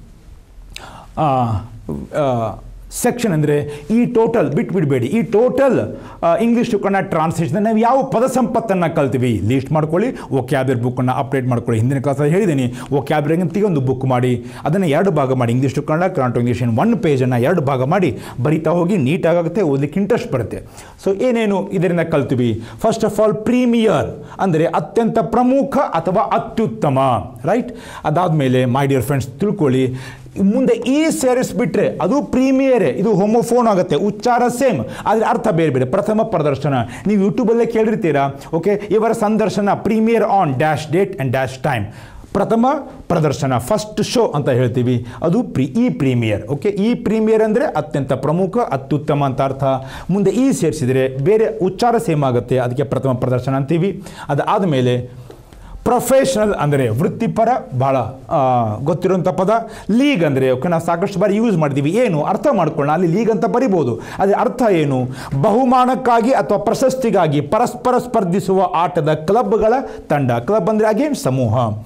ಸೆಕ್ಷನ್ ಅಂದರೆ ಈ ಟೋಟಲ್ ಬಿಟ್ಬಿಡಬೇಡಿ ಈ total English to Kannada translation ನಾವು ಯಾವ ಪದ ಸಂಪತ್ತನ್ನು ಕಲ್ತೀವಿ ಲೀಸ್ಟ್ ಮಾಡ್ಕೊಳ್ಳಿ ಒಕ್ಯಾಬ್ರಿ ಬುಕ್ಕನ್ನು ಅಪ್ಡೇಟ್ ಮಾಡ್ಕೊಳ್ಳಿ ಹಿಂದಿನ ಕ್ಲಾಸಲ್ಲಿ ಹೇಳಿದ್ದೀನಿ ಒಕ್ಯಾಬ್ರಿ ಅಂತಿಗೆ ಒಂದು ಬುಕ್ ಮಾಡಿ ಅದನ್ನು ಎರಡು ಭಾಗ ಮಾಡಿ English to Kannada Kannada to English one ಪೇಜನ್ನು ಎರಡು ಭಾಗ ಮಾಡಿ ಬರಿತಾ ಹೋಗಿ ನೀಟಾಗುತ್ತೆ ಓದಲಿಕ್ಕೆ ಇಂಟ್ರೆಸ್ಟ್ ಬರುತ್ತೆ ಸೊ ಏನೇನು ಇದರಿಂದ ಕಲ್ತೀವಿ ಫಸ್ಟ್ ಆಫ್ ಆಲ್ ಪ್ರೀಮಿಯರ್ ಅಂದರೆ ಅತ್ಯಂತ ಪ್ರಮುಖ ಅಥವಾ ಅತ್ಯುತ್ತಮ ರೈಟ್ ಅದಾದಮೇಲೆ ಮೈ ಡಿಯರ್ ಫ್ರೆಂಡ್ಸ್ ತಿಳ್ಕೊಳ್ಳಿ ಮುಂದೆ ಈ ಸೇರಿಸ್ಬಿಟ್ರೆ ಅದು ಪ್ರೀಮಿಯರೇ ಇದು ಹೋಮೋಫೋನ್ ಆಗುತ್ತೆ ಉಚ್ಚಾರ ಸೇಮ್ ಆದರೆ ಅರ್ಥ ಬೇರೆ ಬೇರೆ ಪ್ರಥಮ ಪ್ರದರ್ಶನ ನೀವು ಯೂಟ್ಯೂಬಲ್ಲೇ ಕೇಳಿರ್ತೀರಾ ಓಕೆ ಇವರ ಸಂದರ್ಶನ premier on dash date and dash time ಪ್ರಥಮ ಪ್ರದರ್ಶನ ಫಸ್ಟ್ ಶೋ ಅಂತ ಹೇಳ್ತೀವಿ ಅದು ಪ್ರಿ ಈ ಪ್ರೀಮಿಯರ್ ಓಕೆ ಈ ಪ್ರೀಮಿಯರ್ ಅಂದರೆ ಅತ್ಯಂತ ಪ್ರಮುಖ ಅತ್ಯುತ್ತಮ ಅಂತ ಅರ್ಥ ಮುಂದೆ ಈ ಸೇರಿಸಿದರೆ ಬೇರೆ ಉಚ್ಚಾರ ಸೇಮ್ ಆಗುತ್ತೆ ಅದಕ್ಕೆ ಪ್ರಥಮ ಪ್ರದರ್ಶನ ಅಂತೀವಿ ಅದಾದಮೇಲೆ ಪ್ರೊಫೆಷನಲ್ ಅಂದರೆ ವೃತ್ತಿಪರ ಭಾಳ ಆ, ಗೊತ್ತಿರುವಂಥ ಪದ ಲೀಗ್ ಅಂದರೆ ಓಕೆ ನಾವು ಸಾಕಷ್ಟು ಬಾರಿ ಯೂಸ್ ಮಾಡಿದ್ದೀವಿ ಏನು ಅರ್ಥ ಮಾಡ್ಕೊಳ್ಳೋಣ ಅಲ್ಲಿ ಲೀಗ್ ಅಂತ ಬರಿಬೋದು ಅದೇ ಅರ್ಥ ಏನು ಬಹುಮಾನಕ್ಕಾಗಿ ಅಥವಾ ಪ್ರಶಸ್ತಿಗಾಗಿ ಪರಸ್ಪರ ಸ್ಪರ್ಧಿಸುವ ಆಟದ ಕ್ಲಬ್ಗಳ ತಂಡ ಕ್ಲಬ್ ಅಂದರೆ ಅಗೇನ್ ಸಮೂಹ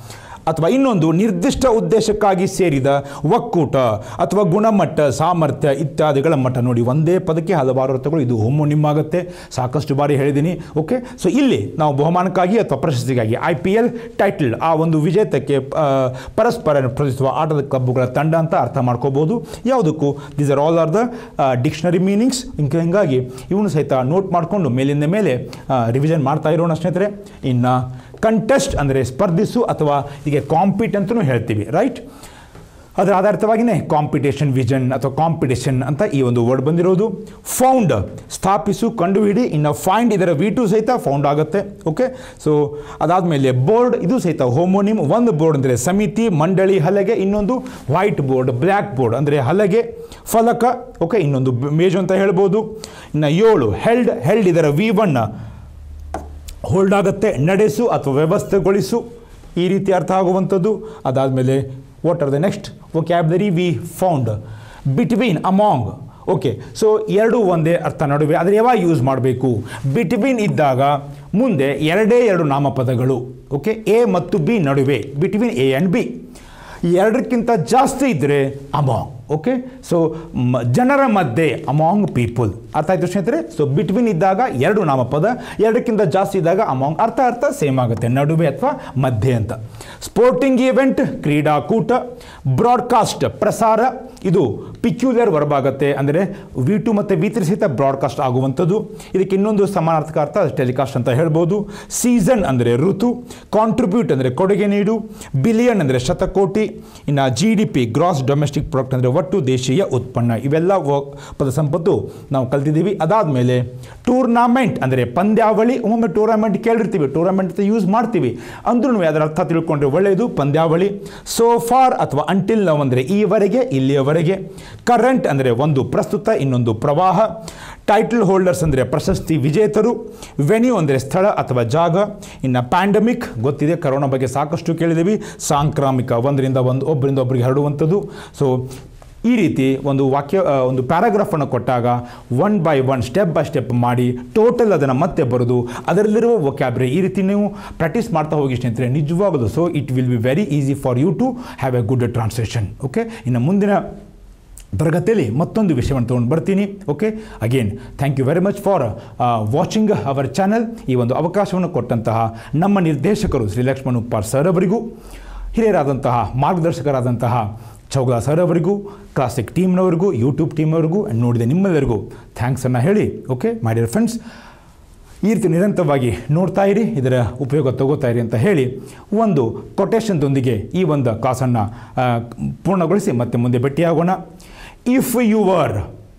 ಅಥವಾ ಇನ್ನೊಂದು ನಿರ್ದಿಷ್ಟ ಉದ್ದೇಶಕ್ಕಾಗಿ ಸೇರಿದ ಒಕ್ಕೂಟ ಅಥವಾ ಗುಣಮಟ್ಟ ಸಾಮರ್ಥ್ಯ ಇತ್ಯಾದಿಗಳ ಮಟ್ಟ ನೋಡಿ ಒಂದೇ ಪದಕ್ಕೆ ಹಲವಾರು ಅರ್ಥಗಳು ಇದು ಹೋಮೋನಿಮ್ ಆಗುತ್ತೆ ಸಾಕಷ್ಟು ಬಾರಿ ಹೇಳಿದ್ದೀನಿ ಓಕೆ ಸೊ ಇಲ್ಲಿ ನಾವು ಬಹುಮಾನಕ್ಕಾಗಿ ಅಥವಾ ಪ್ರಶಸ್ತಿಗಾಗಿ ಐ ಪಿ ಎಲ್ ಟೈಟಲ್ ಆ ಒಂದು ವಿಜೇತಕ್ಕೆ ಆ, ಪರಸ್ಪರ ಪ್ರತಿಸುವ ಆಟದ ಕ್ಲಬ್ಗಳ ತಂಡ ಅಂತ ಅರ್ಥ ಮಾಡ್ಕೋಬೋದು ಯಾವುದಕ್ಕೂ these are all are the dictionary meanings ಹಿಂಗೆ ಹಿಂಗಾಗಿ ಇವನು ಸಹಿತ ನೋಟ್ ಮಾಡಿಕೊಂಡು ಮೇಲಿಂದ ಮೇಲೆ ರಿವಿಷನ್ ಮಾಡ್ತಾ ಇರೋಣ ಸ್ನೇಹಿತರೆ ಇನ್ನು ಕಂಟೆಸ್ಟ್ ಅಂದರೆ ಸ್ಪರ್ಧಿಸು ಅಥವಾ ಹೀಗೆ ಕಾಂಪಿಟ್ ಅಂತಲೂ ಹೇಳ್ತೀವಿ ರೈಟ್ ಅದರ ಆಧಾರಿತವಾಗಿಯೇ ಕಾಂಪಿಟೇಷನ್ ವಿಷನ್ ಅಥವಾ ಕಾಂಪಿಟೇಷನ್ ಅಂತ ಈ ಒಂದು ವರ್ಡ್ ಬಂದಿರೋದು ಫೌಂಡ್ ಸ್ಥಾಪಿಸು ಕಂಡುಹಿಡಿ ಇನ್ನು ಫೈಂಡ್ ಇದರ ವಿ ಟು ಸಹಿತ ಫೌಂಡ್ ಆಗುತ್ತೆ ಓಕೆ ಸೊ ಅದಾದಮೇಲೆ ಬೋರ್ಡ್ ಇದು ಸಹಿತ ಹೋಮೋನಿಮ್ ಒಂದು ಬೋರ್ಡ್ ಅಂದರೆ ಸಮಿತಿ ಮಂಡಳಿ ಹಲಗೆ ಇನ್ನೊಂದು ವೈಟ್ ಬೋರ್ಡ್ ಬ್ಲ್ಯಾಕ್ ಬೋರ್ಡ್ ಅಂದರೆ ಹಲಗೆ ಫಲಕ ಓಕೆ ಇನ್ನೊಂದು ಬ- ಮೇಜು ಅಂತ ಹೇಳ್ಬೋದು ಇನ್ನು ಏಳು ಹೆಲ್ಡ್ ಹೆಲ್ಡ್ ಇದರ ವಿ ಒನ್ ಹೋಲ್ಡ್ ಆಗುತ್ತೆ ನಡೆಸು ಅಥವಾ ವ್ಯವಸ್ಥೆಗೊಳಿಸು ಈ ರೀತಿ ಅರ್ಥ ಆಗುವಂಥದ್ದು ಅದಾದಮೇಲೆ what are the next vocabulary we found between among okay so ಎರಡು ಒಂದೇ ಅರ್ಥ ನಡುವೆ ಆದರೆ ಯಾವಾಗ ಯೂಸ್ ಮಾಡಬೇಕು ಬಿಟ್ವೀನ್ ಇದ್ದಾಗ ಮುಂದೆ ಎರಡೇ ಎರಡು ನಾಮಪದಗಳು ಓಕೆ ಎ ಮತ್ತು ಬಿ ನಡುವೆ ಬಿಟ್ವೀನ್ ಎ ಆ್ಯಂಡ್ ಬಿ ಎರಡಕ್ಕಿಂತ ಜಾಸ್ತಿ ಇದ್ದರೆ ಅಮಾಂಗ್ ಓಕೆ ಸೊ ಜನರ ಮಧ್ಯೆ ಅಮಾಂಗ್ ಪೀಪಲ್ ಅರ್ಥ ಆಯ್ತು ಸ್ನೇಹಿತರೆ ಸೊ ಬಿಟ್ವೀನ್ ಇದ್ದಾಗ ಎರಡು ನಾಮಪದ ಎರಡಕ್ಕಿಂತ ಜಾಸ್ತಿ ಇದ್ದಾಗ ಅಮಾಂಗ್ ಅರ್ಥ ಅರ್ಥ ಸೇಮ್ ಆಗುತ್ತೆ ನಡುವೆ ಅಥವಾ ಮಧ್ಯೆ ಅಂತ ಸ್ಪೋರ್ಟಿಂಗ್ ಈವೆಂಟ್ ಕ್ರೀಡಾಕೂಟ ಬ್ರಾಡ್ಕಾಸ್ಟ್ ಪ್ರಸಾರ ಇದು ಪಿಕ್ಯುಲರ್ ವರ್ಬ್ ಆಗುತ್ತೆ ಅಂದರೆ ವಿ ಟು ಮತ್ತು ವಿ ತ್ರೀ ಸಹಿತ ಬ್ರಾಡ್ಕಾಸ್ಟ್ ಆಗುವಂಥದ್ದು ಇದಕ್ಕೆ ಇನ್ನೊಂದು ಸಮಾನಾರ್ಥಕ ಅರ್ಥ ಟೆಲಿಕಾಸ್ಟ್ ಅಂತ ಹೇಳ್ಬೋದು ಸೀಸನ್ ಅಂದರೆ ಋತು ಕಾಂಟ್ರಿಬ್ಯೂಟ್ ಅಂದರೆ ಕೊಡುಗೆ ನೀಡು ಬಿಲಿಯನ್ ಅಂದರೆ ಶತಕೋಟಿ ಇನ್ನು G D P gross domestic product ಅಂದರೆ ಒಟ್ಟು ದೇಶೀಯ ಉತ್ಪನ್ನ ಇವೆಲ್ಲ ವ- ಪದ ಸಂಪತ್ತು ನಾವು ಕಲ್ತಿದ್ದೀವಿ ಅದಾದಮೇಲೆ ಟೂರ್ನಾಮೆಂಟ್ ಅಂದರೆ ಪಂದ್ಯಾವಳಿ ಒಮ್ಮೊಮ್ಮೆ ಟೂರ್ನಮೆಂಟ್ ಕೇಳಿರ್ತೀವಿ ಟೂರ್ನಮೆಂಟ್ ಅಂತ ಯೂಸ್ ಮಾಡ್ತೀವಿ ಅಂದ್ರೂ ಅದರ ಅರ್ಥ ತಿಳ್ಕೊಂಡ್ರೆ ಒಳ್ಳೆಯದು ಪಂದ್ಯಾವಳಿ ಸೋ ಫಾರ್ ಅಥವಾ ಅಂಟಿಲ್ ನಾವು ಅಂದರೆ ಈವರೆಗೆ ಇಲ್ಲಿಯವರೆಗೆ ಕರೆಂಟ್ ಅಂದರೆ ಒಂದು ಪ್ರಸ್ತುತ ಇನ್ನೊಂದು ಪ್ರವಾಹ ಟೈಟಲ್ ಹೋಲ್ಡರ್ಸ್ ಅಂದರೆ ಪ್ರಶಸ್ತಿ ವಿಜೇತರು ವೆನ್ಯೂ ಅಂದರೆ ಸ್ಥಳ ಅಥವಾ ಜಾಗ ಇನ್ನು ಪ್ಯಾಂಡಮಿಕ್ ಗೊತ್ತಿದೆ ಕರೋನಾ ಬಗ್ಗೆ ಸಾಕಷ್ಟು ಕೇಳಿದ್ದೀವಿ ಸಾಂಕ್ರಾಮಿಕ ಒಂದರಿಂದ ಒಂದು ಒಬ್ಬರಿಂದ ಒಬ್ಬರಿಗೆ ಹರಡುವಂಥದ್ದು ಸೊ ಈ ರೀತಿ ಒಂದು ವಾಕ್ಯ ಆ, ಒಂದು ಪ್ಯಾರಾಗ್ರಾಫನ್ನು ಕೊಟ್ಟಾಗ one by one step by step ಮಾಡಿ ಟೋಟಲ್ ಅದನ್ನು ಮತ್ತೆ ಬರೆದು ಅದರಲ್ಲಿರುವ ವೊಕ್ಯಾಬ್ರೆ ಈ ರೀತಿ ನೀವು ಪ್ರಾಕ್ಟೀಸ್ ಮಾಡ್ತಾ ಹೋಗಿ ಸ್ನೇಹಿತರೆ ನಿಜವಾಗದು so it will be very easy for you to have a good translation okay ಇನ್ನು ಮುಂದಿನ ತರಗತಿಯಲ್ಲಿ ಮತ್ತೊಂದು ವಿಷಯವನ್ನು ತೊಗೊಂಡು ಬರ್ತೀನಿ okay again thank you very much for watching our channel ಈ ಒಂದು ಅವಕಾಶವನ್ನು ಕೊಟ್ಟಂತಹ ನಮ್ಮ ನಿರ್ದೇಶಕರು ಶ್ರೀ ಲಕ್ಷ್ಮಣ್ ಉಪ್ಪಾರ್ ಸರ್ ಅವರಿಗೂ ಹಿರಿಯರಾದಂತಹ ಮಾರ್ಗದರ್ಶಕರಾದಂತಹ ಚೌಗಲಾ ಸರ್ ಅವರಿಗೂ ಕ್ಲಾಸಿಕ್ ಟೀಮ್ನವರಿಗೂ ಯೂಟ್ಯೂಬ್ ಟೀಮ್ನವರಿಗೂ and ನೋಡಿದ ನಿಮ್ಮೆಲ್ಲರಿಗೂ ಥ್ಯಾಂಕ್ಸನ್ನು ಹೇಳಿ ಓಕೆ ಮೈ ಡಿಯರ್ ಫ್ರೆಂಡ್ಸ್ ಈ ರೀತಿ ನಿರಂತರವಾಗಿ ನೋಡ್ತಾ ಇರಿ ಇದರ ಉಪಯೋಗ ತಗೋತಾ ಇರಿ ಅಂತ ಹೇಳಿ ಒಂದು ಕೊಟೇಶನ್ದೊಂದಿಗೆ ಈ ಒಂದು ಕ್ಲಾಸನ್ನು ಆ, ಪೂರ್ಣಗೊಳಿಸಿ ಮತ್ತೆ ಮುಂದೆ ಭೇಟಿಯಾಗೋಣ if your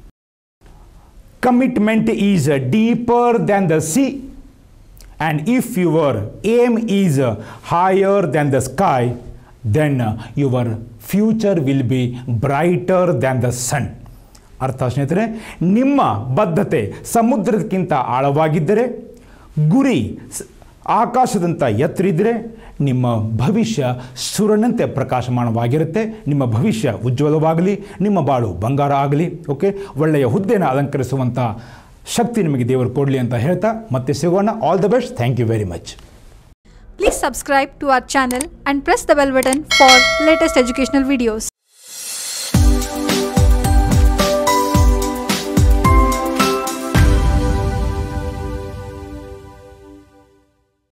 commitment is deeper than the sea and if your aim is higher than the sky then your future will be brighter than the sun ಅರ್ಥ ಸ್ನೇಹಿತರೆ ನಿಮ್ಮ ಬದ್ಧತೆ ಸಮುದ್ರಕ್ಕಿಂತ ಆಳವಾಗಿದ್ದರೆ ಗುರಿ ಸ್- ಆಕಾಶದಂಥ ಎತ್ತರಿದ್ದರೆ ನಿಮ್ಮ ಭವಿಷ್ಯ ಸೂರ್ಯನಂತೆ ಪ್ರಕಾಶಮಾನವಾಗಿರುತ್ತೆ ನಿಮ್ಮ ಭವಿಷ್ಯ ಉಜ್ವಲವಾಗಲಿ ನಿಮ್ಮ ಬಾಳು ಬಂಗಾರ ಆಗಲಿ ಓಕೆ ಒಳ್ಳೆಯ ಹುದ್ದೆನ ಅಲಂಕರಿಸುವಂಥ ಶಕ್ತಿ ನಿಮಗೆ ದೇವರು ಕೊಡಲಿ ಅಂತ ಹೇಳ್ತಾ ಮತ್ತೆ ಸಿಗೋಣ all the best thank you very much
Please subscribe to our channel and press the bell button for latest educational videos.